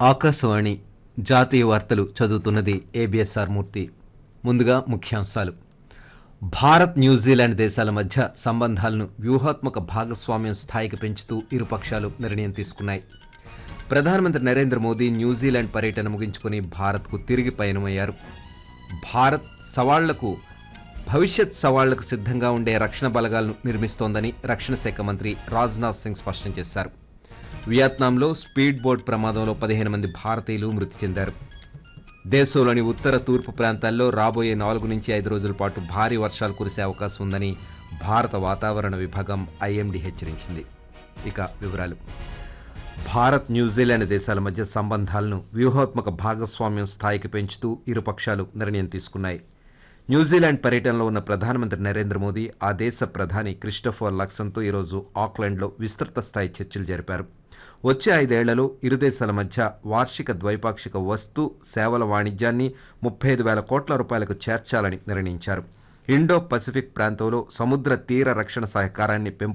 ఆకాశవాణి జాతీయ వార్తలు చదువుతున్నది ఏబిఎస్ఆర్ మూర్తి ముందుగా ముఖ్యాంశాలు భారత్ న్యూజిలాండ్ దేశాల మధ్య సంబంధాలను వ్యూహాత్మక భాగస్వామ్యం స్థాయికి పెంచుతూ ఇరు పక్షాలు నిర్ణయం తీసుకున్నాయి ప్రధానమంత్రి నరేంద్ర మోదీ న్యూజిలాండ్ పర్యటన ముగించుకుని భారత్కు తిరిగి పయనమయ్యారు భారత్ సవాళ్లకు భవిష్యత్ సవాళ్లకు సిద్ధంగా ఉండే రక్షణ బలగాలను నిర్మిస్తోందని రక్షణ శాఖ మంత్రి రాజ్నాథ్ సింగ్ స్పష్టం చేశారు వియత్నాంలో స్పీడ్ బోట్ ప్రమాదంలో పదిహేను మంది భారతీయులు మృతి చెందారు దేశంలోని ఉత్తర తూర్పు ప్రాంతాల్లో రాబోయే నాలుగు నుంచి ఐదు రోజుల పాటు భారీ వర్షాలు కురిసే అవకాశం ఉందని భారత వాతావరణ విభాగం ఐఎండీ హెచ్చరించింది ఇక వివరాలు భారత్ న్యూజిలాండ్ దేశాల మధ్య సంబంధాలను వ్యూహాత్మక భాగస్వామ్యం స్థాయికి పెంచుతూ ఇరు పక్షాలు నిర్ణయం తీసుకున్నాయి న్యూజిలాండ్ పర్యటనలో ఉన్న ప్రధానమంత్రి నరేంద్ర మోదీ ఆ దేశ ప్రధాని క్రిస్టోఫర్ లక్సన్తో ఈరోజు ఆక్లాండ్లో విస్తృత స్థాయి చర్చలు జరిపారు వచ్చే ఐదేళ్లలో ఇరు దేశాల మధ్య వార్షిక ద్వైపాక్షిక వస్తు సేవల వాణిజ్యాన్ని ముప్పై ఐదు వేల కోట్ల రూపాయలకు చేర్చాలని నిర్ణయించారు ఇండో పసిఫిక్ ప్రాంతంలో సముద్ర తీర రక్షణ సహకారాన్ని పెంపు